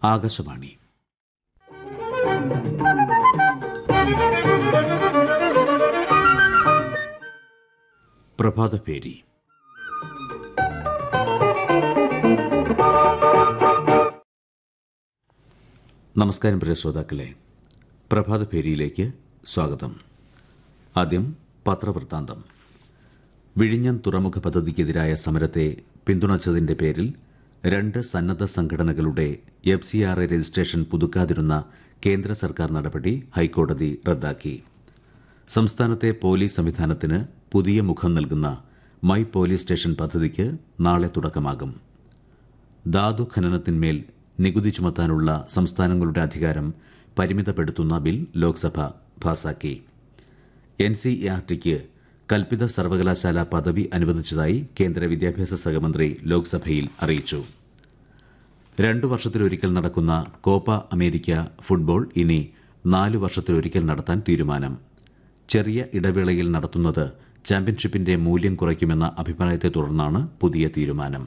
ആകാശവാണി പ്രഭാതപേരി നമസ്കാരം പ്രിയ ശ്രോതാക്കളെ പ്രഭാതപേരിയിലേക്ക് സ്വാഗതം ആദ്യം പത്രവൃത്താന്തം വിഴിഞ്ഞം തുറമുഖ പദ്ധതിക്കെതിരായ സമരത്തെ പിന്തുണച്ചതിന്റെ പേരിൽ രണ്ട് സന്നദ്ധ സംഘടനകളുടെ F C R A registration പുതുക്കാതിരുന്ന കേന്ദ്ര സർക്കാർ നടപടി ഹൈക്കോടതി റദ്ദാക്കി സംസ്ഥാനത്തെ പോലീസ് സംവിധാനത്തിന് പുതിയ മുഖം നൽകുന്ന മൈ പോലീസ് സ്റ്റേഷൻ പദ്ധതിക്ക് നാളെ തുടക്കമാകും ധാതു ഖനനത്തിന്മേൽ നികുതി ചുമത്താനുള്ള സംസ്ഥാനങ്ങളുടെ അധികാരം പരിമിതപ്പെടുത്തുന്ന ബിൽ ലോക്സഭ പാസാക്കി എൻ സി ഇ ആർ ടിക്ക് കൽപ്പിത സർവകലാശാല പദവി അനുവദിച്ചതായി കേന്ദ്ര വിദ്യാഭ്യാസ സഹമന്ത്രി ലോക്സഭയിൽ അറിയിച്ചു രണ്ടു വർഷത്തിലൊരിക്കൽ നടക്കുന്ന കോപ്പ അമേരിക്ക ഫുട്ബോൾ ഇനി നാലു വർഷത്തിലൊരിക്കൽ നടത്താൻ തീരുമാനം ചെറിയ ഇടവേളയിൽ നടത്തുന്നത് ചാമ്പ്യൻഷിപ്പിന്റെ മൂല്യം കുറയ്ക്കുമെന്ന അഭിപ്രായത്തെ തുടർന്നാണ് പുതിയ തീരുമാനം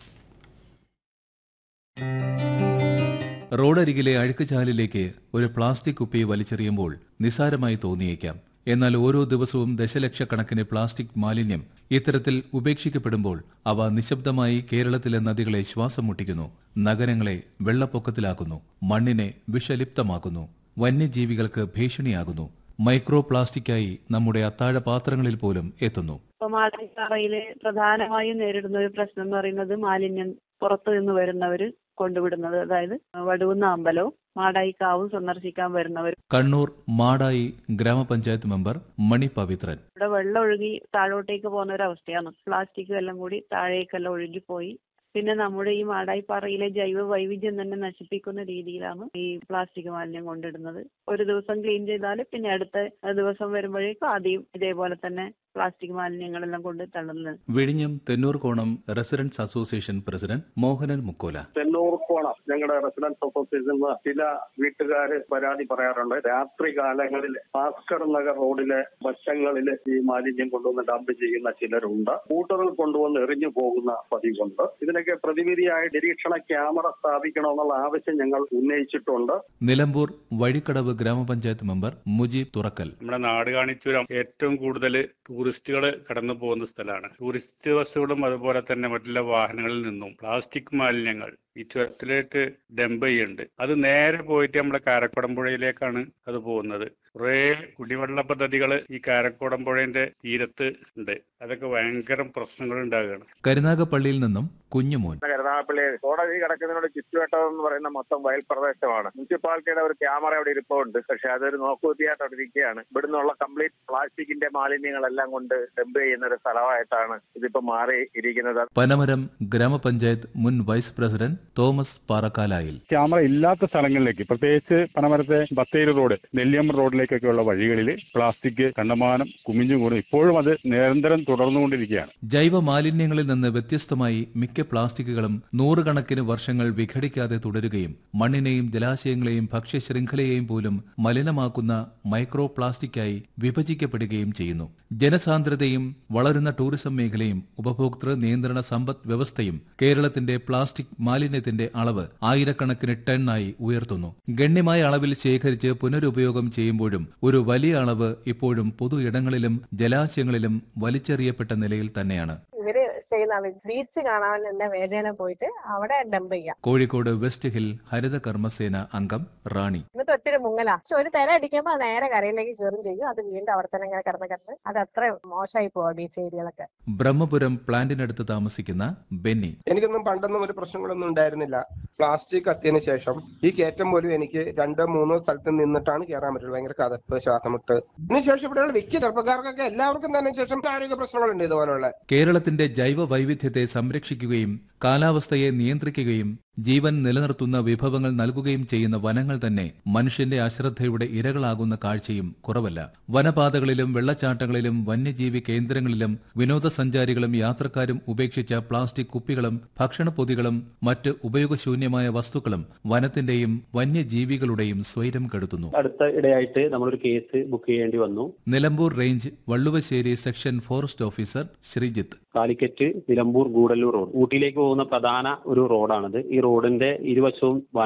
റോഡരികിലെ അഴുക്കുചാലിലേക്ക് ഒരു പ്ലാസ്റ്റിക് കുപ്പി വലിച്ചെറിയുമ്പോൾ നിസാരമായി തോന്നിയേക്കാം എന്നാൽ ഓരോ ദിവസവും ദശലക്ഷക്കണക്കിന് പ്ലാസ്റ്റിക് മാലിന്യം ഇത്തരത്തിൽ ഉപേക്ഷിക്കപ്പെടുമ്പോൾ അവ നിശബ്ദമായി കേരളത്തിലെ നദികളെ ശ്വാസം മുട്ടിക്കുന്നു നഗരങ്ങളെ വെള്ളപ്പൊക്കത്തിലാക്കുന്നു മണ്ണിനെ വിഷലിപ്തമാക്കുന്നു വന്യജീവികൾക്ക് ഭീഷണിയാകുന്നു മൈക്രോ പ്ലാസ്റ്റിക്കായി നമ്മുടെ അത്താഴ പാത്രങ്ങളിൽ പോലും എത്തുന്നു ഇപ്പൊ മാടായിപ്പാറയില് പ്രധാനമായും നേരിടുന്ന ഒരു പ്രശ്നം എന്ന് പറയുന്നത് മാലിന്യം പുറത്തു നിന്ന് വരുന്നവര് കൊണ്ടുവിടുന്നത് അതായത് വടുവുന്ന അമ്പലവും മാടായിക്കാവും സന്ദർശിക്കാൻ വരുന്നവർ കണ്ണൂർ മാടായി ഗ്രാമപഞ്ചായത്ത് മെമ്പർ മണി പവിത്രൻ ഇവിടെ വെള്ളം ഒഴുകി താഴോട്ടേക്ക് പോകുന്ന ഒരു അവസ്ഥയാണ് പ്ലാസ്റ്റിക് എല്ലാം കൂടി താഴേക്കെല്ലാം ഒഴുകിപ്പോയി പിന്നെ നമ്മുടെ ഈ മാടായിപ്പാറയിലെ ജൈവ വൈവിധ്യം തന്നെ നശിപ്പിക്കുന്ന രീതിയിലാണ് ഈ പ്ലാസ്റ്റിക് മാലിന്യം കൊണ്ടിടുന്നത് ഒരു ദിവസം ക്ലീൻ ചെയ്താൽ പിന്നെ അടുത്ത ദിവസം വരുമ്പോഴേക്കും ആദ്യം ഇതേപോലെ തന്നെ പ്ലാസ്റ്റിക് മാലിന്യങ്ങളെല്ലാം കൊണ്ട് തള്ളുന്നത് വിഴിഞ്ഞം Thennoorkonam residence association president Mohanan Mukkola Thennoor Konam ഞങ്ങളുടെ റെസിഡൻസ് അസോസിയേഷനിൽ ചില വീട്ടുകാര് പരാതി പറയാറുണ്ട് രാത്രി കാലങ്ങളിൽ ഭാസ്കർ നഗർ റോഡിലെ വശങ്ങളിൽ ഈ മാലിന്യം കൊണ്ടുവന്ന് ഡംപ് ചെയ്യുന്ന ചിലരുണ്ട് കൂട്ടറിൽ കൊണ്ടുവന്ന് എറിഞ്ഞു പോകുന്ന പതിവുണ്ട് ഇതിനൊക്കെ പ്രതിവിധിയായി നിരീക്ഷണ ക്യാമറ സ്ഥാപിക്കണമെന്നുള്ള ആവശ്യം ഞങ്ങൾ ഉന്നയിച്ചിട്ടുണ്ട് നിലമ്പൂർ വഴിക്കടവ് ഗ്രാമപഞ്ചായത്ത് മെമ്പർ മുജീബ് തുറക്കൽ നമ്മുടെ നാട് കാണിച്ചുരം ഏറ്റവും കൂടുതൽ ടൂറിസ്റ്റുകൾ കടന്നു പോകുന്ന സ്ഥലമാണ് ടൂറിസ്റ്റ് ബസ്സുകളും അതുപോലെ തന്നെ മറ്റുള്ള വാഹനങ്ങളിൽ നിന്നും പ്ലാസ്റ്റിക് മാലിന്യങ്ങൾ ഈ ചുരത്തിലേക്ക് ഡംപ് ചെയ്യുന്നുണ്ട് അത് നേരെ പോയിട്ട് നമ്മുടെ കാരക്കുടം പുഴയിലേക്കാണ് അത് പോകുന്നത് കുറേ കുടിവെള്ള പദ്ധതികൾ ഈ കാരക്കുടം പുഴയുടെ തീരത്ത് ഉണ്ട് അതൊക്കെ ഭയങ്കര പ്രശ്നങ്ങൾ ഉണ്ടാകുകയാണ് കരുനാഗപ്പള്ളിയിൽ നിന്നും കുഞ്ഞുമോൻ കരുനാഗപ്പള്ളി കോടതി കിടക്കുന്നതിനോട് ചുറ്റുവട്ടം എന്ന് പറയുന്ന മൊത്തം വയൽ പ്രദേശമാണ് മുനിസിപ്പാലിറ്റിയുടെ ഒരു ക്യാമറ അവിടെ ഇരിപ്പുണ്ട് പക്ഷെ അതൊരു നോക്കുകുത്തിയായിട്ട് അവിടെ ഇരിക്കുകയാണ് ഇവിടുന്നുള്ള കംപ്ലീറ്റ് പ്ലാസ്റ്റിക്കിന്റെ മാലിന്യങ്ങളെല്ലാം കൊണ്ട് ഡംപ് ചെയ്യുന്ന ഒരു സ്ഥലമായിട്ടാണ് ഇതിപ്പോ മാറി ഇരിക്കുന്നത് പനമരം ഗ്രാമപഞ്ചായത്ത് മുൻ vice president Thomas Parakkalayil camera ഇല്ലാത്ത സ്ഥലങ്ങളിലേക്ക് പ്രത്യേകിച്ച് പനമരത്തെ ബത്തേരി റോഡ് നെല്ലിയമ്പ റോഡിലേക്കൊക്കെയുള്ള വഴികളിൽ പ്ലാസ്റ്റിക് കണ്ടമാനം കുമിഞ്ഞുകൂടും ഇപ്പോഴും അത് നിരന്തരം തുടർന്നുകൊണ്ടിരിക്കുകയാണ് ജൈവ മാലിന്യങ്ങളിൽ നിന്ന് വ്യത്യസ്തമായി മിക്ക പ്ലാസ്റ്റിക്കുകളും നൂറുകണക്കിന് വർഷങ്ങൾ വിഘടിക്കാതെ തുടരുകയും മണ്ണിനെയും ജലാശയങ്ങളെയും ഭക്ഷ്യശൃംഖലയെയും പോലും മലിനമാക്കുന്ന മൈക്രോ പ്ലാസ്റ്റിക്കായി വിഭജിക്കപ്പെടുകയും ചെയ്യുന്നു ജനസാന്ദ്രതയും വളരുന്ന ടൂറിസം മേഖലയും ഉപഭോക്തൃ നിയന്ത്രണ സമ്പദ് വ്യവസ്ഥയും കേരളത്തിന്റെ പ്ലാസ്റ്റിക് മാലിന്യത്തിന്റെ അളവ് ആയിരക്കണക്കിന് ടണ്ണായി ഉയർത്തുന്നു ഗണ്യമായ അളവിൽ ശേഖരിച്ച് പുനരുപയോഗം ചെയ്യുമ്പോഴും ഒരു വലിയ അളവ് ഇപ്പോഴും പൊതു ഇടങ്ങളിലും ജലാശയങ്ങളിലും വലിച്ചെറിയപ്പെട്ട നിലയിൽ തന്നെയാണ് ഇവര് ചെയ്യുന്ന ബീച്ച് കാണാൻ തന്നെ വേദന പോയിട്ട് അവിടെ ഡംപ് ചെയ്യാം കോഴിക്കോട് വെസ്റ്റ് ഹിൽ ഹരിത കർമ്മസേന അംഗം റാണി എന്നിട്ട് ഒത്തിരി മുങ്ങല പക്ഷെ ഒരു തിര അടിക്കുമ്പോൾ അത് നേരെ കരയിലേക്ക് കയറും ചെയ്യും അത് വീണ്ടും അവിടെ തന്നെ ഇങ്ങനെ കിടന്ന് കിടന്ന് അത് അത്ര മോശമായി പോവാ ബീച്ച് ഏരിയകളൊക്കെ ബ്രഹ്മപുരം പ്ലാന്റിനടുത്ത് താമസിക്കുന്ന ബെന്നി എനിക്കൊന്നും പണ്ടൊന്നും ഒരു പ്രശ്നങ്ങളൊന്നും ഉണ്ടായിരുന്നില്ല പ്ലാസ്റ്റിക് കത്തിയതിന് ശേഷം ഈ കയറ്റം പോലും എനിക്ക് രണ്ടോ മൂന്നോ സ്ഥലത്ത് നിന്നിട്ടാണ് കയറാൻ പറ്റുള്ളൂ ഭയങ്കര കഥപ്പ് ശ്വാസമുട്ട് ഇതിനുശേഷം ഇവിടെയുള്ള മിക്ക ചെറുപ്പക്കാർക്കൊക്കെ എല്ലാവർക്കും തന്നെ ശേഷം ആരോഗ്യ പ്രശ്നങ്ങളുണ്ട് ഇതുപോലുള്ള കേരളത്തിന്റെ ജൈവ വൈവിധ്യത്തെ സംരക്ഷിക്കുകയും കാലാവസ്ഥയെ നിയന്ത്രിക്കുകയും ജീവൻ നിലനിർത്തുന്ന വിഭവങ്ങൾ നൽകുകയും ചെയ്യുന്ന വനങ്ങൾ തന്നെ മനുഷ്യന്റെ അശ്രദ്ധയുടെ ഇരകളാകുന്ന കാഴ്ചയും കുറവല്ല വനപാതകളിലും വെള്ളച്ചാട്ടങ്ങളിലും വന്യജീവി കേന്ദ്രങ്ങളിലും വിനോദസഞ്ചാരികളും യാത്രക്കാരും ഉപേക്ഷിച്ച പ്ലാസ്റ്റിക് കുപ്പികളും ഭക്ഷണപ്പൊതികളും മറ്റ് ഉപയോഗശൂന്യമായ വസ്തുക്കളും വനത്തിന്റെയും വന്യജീവികളുടെയും സ്വൈരം കെടുത്തുന്നു അടുത്ത ഇടയായിട്ട് നമ്മളൊരു കേസ് ബുക്ക് ചെയ്യേണ്ടി വന്നു Nilambur range Valluvassery section forest officer Sreejith Calicut Nilambur Gudalur road ഊട്ടിയിലേക്ക് പോകുന്ന പ്രധാന ഒരു റോഡാണിത് ഈ റോഡിന്റെ ഇരുവശവും